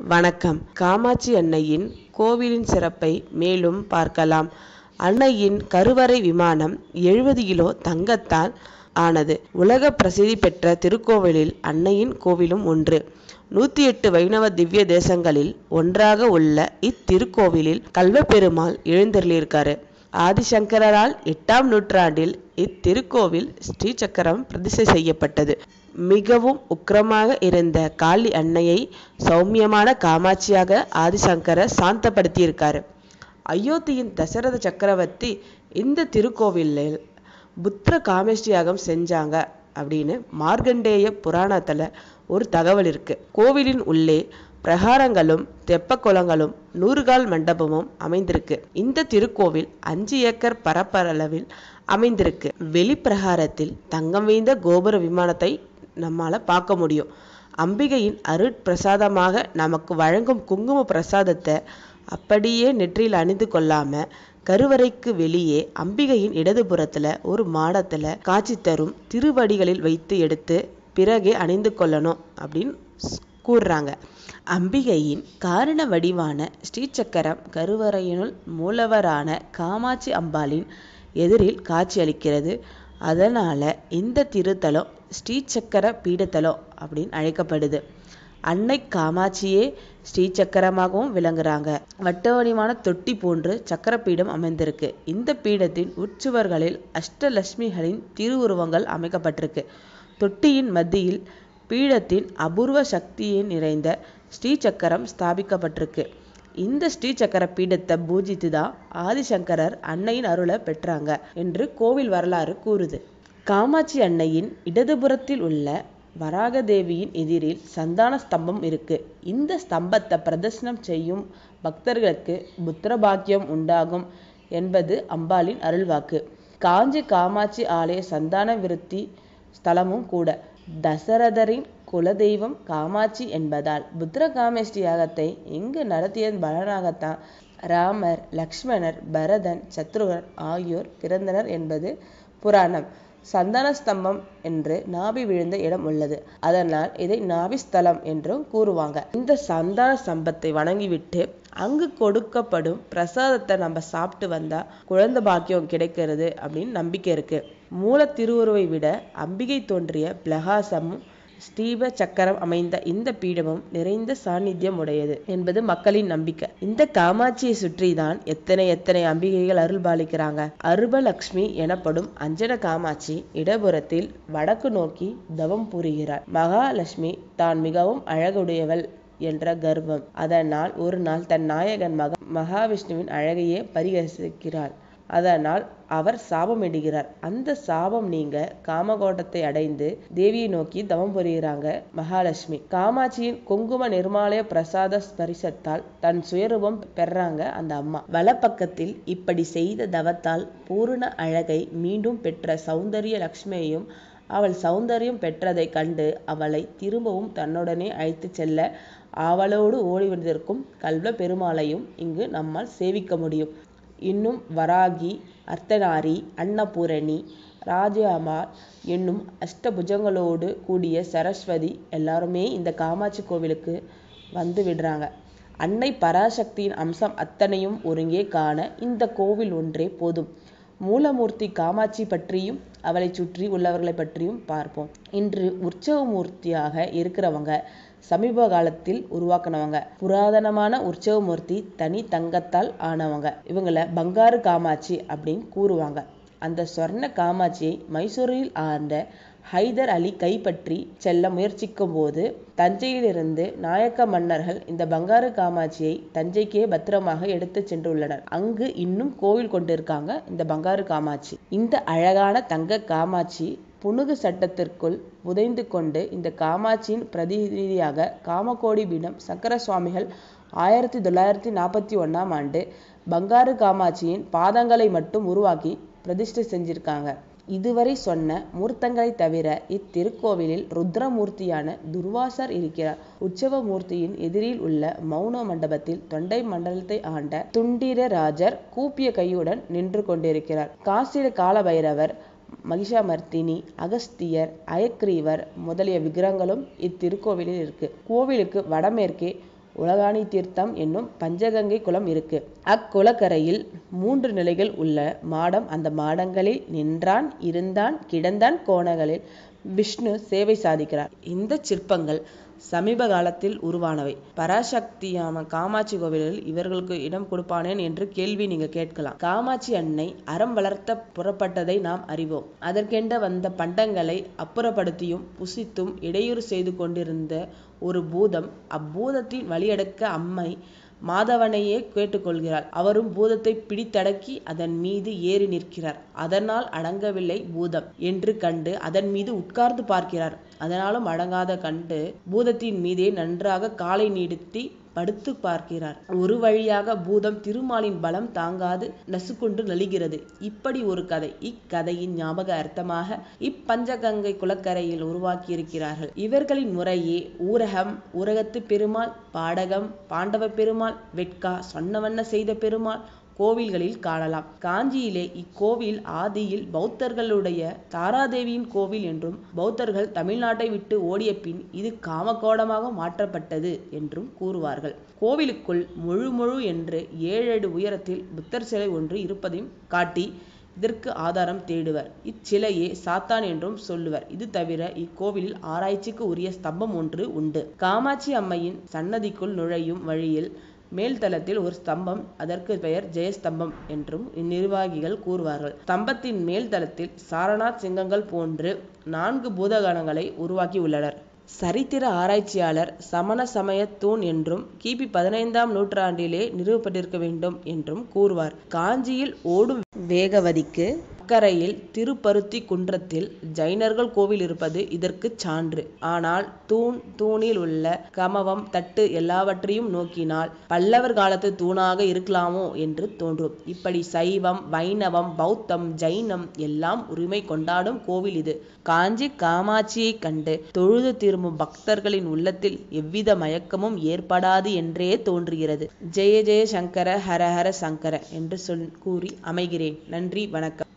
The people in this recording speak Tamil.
வணக்கம் காமாட்சி அன்னையின் கோவிலின் சிறப்பை மேலும் பார்க்கலாம் அன்னையின் கருவறை விமானம் எழுபது கிலோ தங்கத்தால் ஆனது உலக பிரசித்தி பெற்ற திருக்கோவிலில் அன்னையின் கோவிலும் ஒன்று நூத்தி எட்டு வைணவ திவ்ய தேசங்களில் ஒன்றாக உள்ள இத்திருக்கோவிலில் கல்வப்பெருமாள் எழுந்தருளியிருக்காரு ஆதிசங்கரால் எட்டாம் நூற்றாண்டில் இத்திருக்கோவில் ஸ்ரீசக்கரம் பிரதிஷ்டை செய்யப்பட்டது மிகவும் உக்கிரமாக இருந்த காளி அன்னையை சௌமியமான காமாட்சியாக ஆதிசங்கரர் சாந்தப்படுத்தியிருக்காரு அயோத்தியின் தசரத சக்கரவர்த்தி இந்த திருக்கோவிலில் புத்திர காமேஷ்டி யாகம் செஞ்சாங்க அப்படின்னு மார்க்கண்டேய புராணத்துல ஒரு தகவல் இருக்கு கோவிலின் உள்ளே பிரகாரங்களும் தெப்பக்குளங்களும் நூறுகால் மண்டபமும் அமைந்திருக்கு இந்த திருக்கோவில் அஞ்சு ஏக்கர் பரப்பளவில் அமைந்திருக்கு வெளிப்பிரகாரத்தில் தங்கம் வைந்த கோபுர விமானத்தை நம்மால பார்க்க முடியும் அம்பிகையின் அருட்பிரசாதமாக நமக்கு வழங்கும் குங்கும பிரசாதத்தை அப்படியே நெற்றியில் அணிந்து கொள்ளாம கருவறைக்கு வெளியே அம்பிகையின் இடதுபுறத்துல ஒரு மாடத்துல காட்சி தரும் திருவடிகளில் வைத்து எடுத்து பிறகே அணிந்து கொள்ளணும் அப்படின்னு ஸ்- கூறுறாங்க அம்பிகையின் காரண வடிவான ஸ்ரீசக்கரம் கருவறையினுள் மூலவரான காமாட்சி அம்பாளின் எதிரில் காட்சியளிக்கிறது அதனால இந்த திருத்தலம் ஸ்ரீசக்கர பீடத்தலம் அப்படின்னு அழைக்கப்படுது அன்னை காமாட்சியே ஸ்ரீசக்கரமாகவும் விளங்குறாங்க வட்டவடிவான தொட்டி போன்று சக்கரப்பீடம் அமைந்திருக்கு இந்த பீடத்தின் உட்சுவர்களில் அஷ்டலட்சுமிகளின் திருவுருவங்கள் அமைக்கப்பட்டிருக்கு தொட்டியின் மத்தியில் பீடத்தின் அபூர்வ சக்தியை நிறைந்த ஸ்ரீசக்கரம் ஸ்தாபிக்கப்பட்டிருக்கு இந்த ஸ்ரீசக்கர பீடத்தை பூஜித்து தான் ஆதிசங்கரர் அன்னையின் அருளை பெற்றாங்க என்று கோவில் வரலாறு கூறுது காமாட்சி அன்னையின் இடதுபுறத்தில் உள்ள வராக தேவியின் எதிரில் சந்தான ஸ்தம்பம் இருக்கு இந்த ஸ்தம்பத்தை பிரதர்சனம் செய்யும் பக்தர்களுக்கு புத்திர பாக்கியம் உண்டாகும் என்பது அம்பாளின் அருள்வாக்கு காஞ்சி காமாட்சி ஆலய சந்தான விருத்தி ஸ்தலமும் கூட தசரதரின் குலதெய்வம் காமாட்சி என்பதால் புத்திர காமேஷ்டி யாகத்தை இங்கு நடத்தியதன் பலனாகத்தான் ராமர் லக்ஷ்மணர் பரதன் சத்ருகன் ஆகியோர் பிறந்தனர் என்பது புராணம் சந்தான ஸ்தம்பம் என்று நாபி விழுந்த இடம் உள்ளது அதனால் இதை நாபிஸ்தலம் என்றும் கூறுவாங்க இந்த சந்தான ஸ்தம்பத்தை வணங்கிவிட்டு அங்கு கொடுக்கப்படும் பிரசாதத்தை நம்ம சாப்பிட்டு வந்தா குழந்தை பாக்கியம் கிடைக்கிறது அப்படின்னு நம்பிக்கை இருக்கு மூல திருவுருவை விட அம்பிகை தோன்றிய பிரகாசமும் ஸ்ரீப சக்கரம் அமைந்த இந்த பீடமும் நிறைந்த சாநித்தியம் உடையது என்பது மக்களின் நம்பிக்கை இந்த காமாட்சியை சுற்றிதான் எத்தனை எத்தனை அம்பிகைகள் அருள் பாலிக்கிறாங்க அருபலக்ஷ்மி எனப்படும் அஞ்சன காமாட்சி இடபுறத்தில் வடக்கு நோக்கி தவம் புரிகிறார் மகாலட்சுமி தான் மிகவும் அழகுடையவள் என்ற கர்வம் அதனால் ஒரு நாள் தன் நாயகன் மகா மகாவிஷ்ணுவின் அழகையே பரிகசிக்கிறாள் அதனால் அவர் சாபமிடுகிறார் அந்த சாபம் நீங்க காமகோட்டத்தை அடைந்து தேவியை நோக்கி தவம் புரிகிறாங்க மகாலட்சுமி காமாட்சியின் குங்கும நிர்மாலய பிரசாத ஸ்பரிசத்தால் தன் சுயரூபம் பெறாங்க அந்த அம்மா வலப்பக்கத்தில் இப்படி செய்த தவத்தால் பூரண அழகை மீண்டும் பெற்ற சௌந்தரிய லட்சுமியையும் அவள் சௌந்தரியம் பெற்றதைக் கண்டு அவளை திரும்பவும் தன்னுடனே அழைத்துச் செல்ல ஆவலோடு ஓடி வந்திருக்கும் கல்வ பெருமாளையும் இங்கு நம்மால் சேவிக்க முடியும் இன்னும் வராகி அர்த்தநாரி அன்னபூரணி ராஜாமார் என்னும் அஷ்டபுஜங்களோடு கூடிய சரஸ்வதி எல்லாருமே இந்த காமாட்சி கோவிலுக்கு வந்து விடுறாங்க அன்னை பராசக்தியின் அம்சம் அத்தனையும் ஒருங்கே காண இந்த கோவில் ஒன்றே போதும் மூலமூர்த்தி காமாட்சி பற்றியும் அவளை சுற்றி உள்ளவர்களை பற்றியும் பார்ப்போம் இன்று உற்சவ மூர்த்தியாக இருக்கிறவங்க சமீப காலத்தில் உருவாக்குனவங்க புராதனமான உற்சவமூர்த்தி தனி தங்கத்தால் ஆனவங்க இவங்கள பங்காரு காமாட்சி அப்படின்னு கூறுவாங்க அந்த சொர்ண காமாட்சியை மைசூரில் ஆண்ட ஹைதர் அலி கைப்பற்றி செல்ல முயற்சிக்கும் போது தஞ்சையிலிருந்து நாயக்க மன்னர்கள் இந்த பங்காரு காமாட்சியை தஞ்சைக்கே பத்திரமாக எடுத்து சென்றுள்ளனர் அங்கு இன்னும் கோவில் கொண்டிருக்காங்க இந்த பங்காரு காமாட்சி இந்த அழகான தங்க காமாட்சி புனுகு சட்டத்திற்குள் புதைந்து கொண்டு இந்த காமாட்சியின் பிரதிநிதியாக காமகோடி பீடம் சங்கர சுவாமிகள் ஆயிரத்தி தொள்ளாயிரத்தி நாற்பத்தி ஒண்ணாம் ஆண்டு பங்காரு காமாட்சியின் பாதங்களை மட்டும் உருவாக்கி பிரதிஷ்டை செஞ்சிருக்காங்க இதுவரை சொன்ன மூர்த்தங்களை தவிர இத்திருக்கோவிலில் ருத்ரமூர்த்தியான துர்வாசர் இருக்கிறார் உற்சவ மூர்த்தியின் எதிரில் உள்ள மௌன மண்டபத்தில் தொண்டை மண்டலத்தை ஆண்ட துண்டிரராஜர் கூப்பிய கையுடன் நின்று கொண்டிருக்கிறார் காசில காலபைரவர் மகிஷாமர்த்தினி அகஸ்தியர் அயக்ரீவர் முதலிய விக்கிரகங்களும் இத்திருக்கோவிலில் இருக்கு கோவிலுக்கு வடமேற்கே உலகாணி தீர்த்தம் என்னும் பஞ்சகங்கை குளம் இருக்கு அக்குளக்கரையில் மூன்று நிலைகள் உள்ள மாடம் அந்த மாடங்களில் நின்றான் இருந்தான் கிடந்தான் கோணங்களில் விஷ்ணு சேவை சாதிக்கிறார் இந்த சிற்பங்கள் சமீப காலத்தில் உருவானவை பராசக்தியான காமாட்சி கோவிலில் இவர்களுக்கு இடம் கொடுப்பானேன் என்று கேள்வி நீங்க கேட்கலாம் காமாட்சி அன்னை அறம் வளர்த்த புறப்பட்டதை நாம் அறிவோம் அதற்கென்ற வந்த பண்டங்களை அப்புறப்படுத்தியும் புசித்தும் இடையூறு செய்து கொண்டிருந்த ஒரு பூதம் அப்பூதத்தின் வழியடக்க அம்மை மாதவனையே கேட்டுக்கொள்கிறாள் அவரும் பூதத்தை பிடித்தடக்கி அதன் மீது ஏறி நிற்கிறார் அதனால் அடங்கவில்லை பூதம் என்று கண்டு அதன் மீது உட்கார்ந்து பார்க்கிறார் அதனாலும் அடங்காத கண்டு பூதத்தின் மீதே நன்றாக காலை நீடுத்தி படுத்து பார்க்கிறார் ஒரு வழியாக பூதம் திருமாலின் பலம் தாங்காது நசுக்குண்டு நலிகிறது இப்படி ஒரு கதை இக்கதையின் ஞாபக அர்த்தமாக இப்பஞ்சகங்கை குளக்கரையில் உருவாக்கியிருக்கிறார்கள் இவர்களின் முறையே ஊரகம் ஊரகத்து பெருமாள் பாடகம் பாண்டவ பெருமாள் வெட்கா சொன்னவண்ண செய்த பெருமாள் கோவில்களில் காணலாம் காஞ்சியிலே இக்கோவில் ஆதியில் பௌத்தர்களுடைய தாராதேவியின் கோவில் என்றும் பௌத்தர்கள் தமிழ்நாட்டை விட்டு ஓடிய பின் இது காமகோடமாக மாற்றப்பட்டது என்றும் கூறுவார்கள் கோவிலுக்குள் முழு முழு என்று ஏழடி உயரத்தில் புத்தர் சிலை ஒன்று இருப்பதையும் காட்டி இதற்கு ஆதாரம் தேடுவர் இச்சிலையே சாத்தான் என்றும் சொல்லுவர் இது தவிர இக்கோவிலில் ஆராய்ச்சிக்கு உரிய ஸ்தம்பம் ஒன்று உண்டு காமாட்சி அம்மையின் சன்னதிக்குள் நுழையும் வழியில் மேல்தளத்தில் ஒரு ஸ்தம்பம் அதற்கு பெயர் ஜெயஸ்தம்பம் என்றும் இந்நிர்வாகிகள் கூறுவார்கள் ஸ்தம்பத்தின் மேல் தளத்தில் சாரநாத் சிங்கங்கள் போன்று நான்கு பூதகணங்களை உருவாக்கியுள்ளனர் சரித்திர ஆராய்ச்சியாளர் சமண சமய தூண் என்றும் கிபி பதினைந்தாம் நூற்றாண்டிலே நிறுவப்பட்டிருக்க வேண்டும் என்றும் கூறுவார் காஞ்சியில் ஓடும் வேகவதிக்கு அக்கரையில் திருப்பருத்தி குன்றத்தில் ஜைனர்கள் கோவில் இருப்பது இதற்கு சான்று ஆனால் தூண் தூணில் உள்ள கமவம் தட்டு எல்லாவற்றையும் நோக்கினால் பல்லவர் காலத்து தூணாக இருக்கலாமோ என்று தோன்றும் இப்படி சைவம் வைணவம் பௌத்தம் ஜைனம் எல்லாம் உரிமை கொண்டாடும் கோவில் இது காஞ்சி காமாட்சியை கண்டு தொழுது திரும்பும் பக்தர்களின் உள்ளத்தில் எவ்வித மயக்கமும் ஏற்படாது என்றே தோன்றுகிறது ஜெய ஜெய சங்கர ஹர ஹர சங்கர என்று சொல் கூறி அமைகிறேன் நன்றி வணக்கம்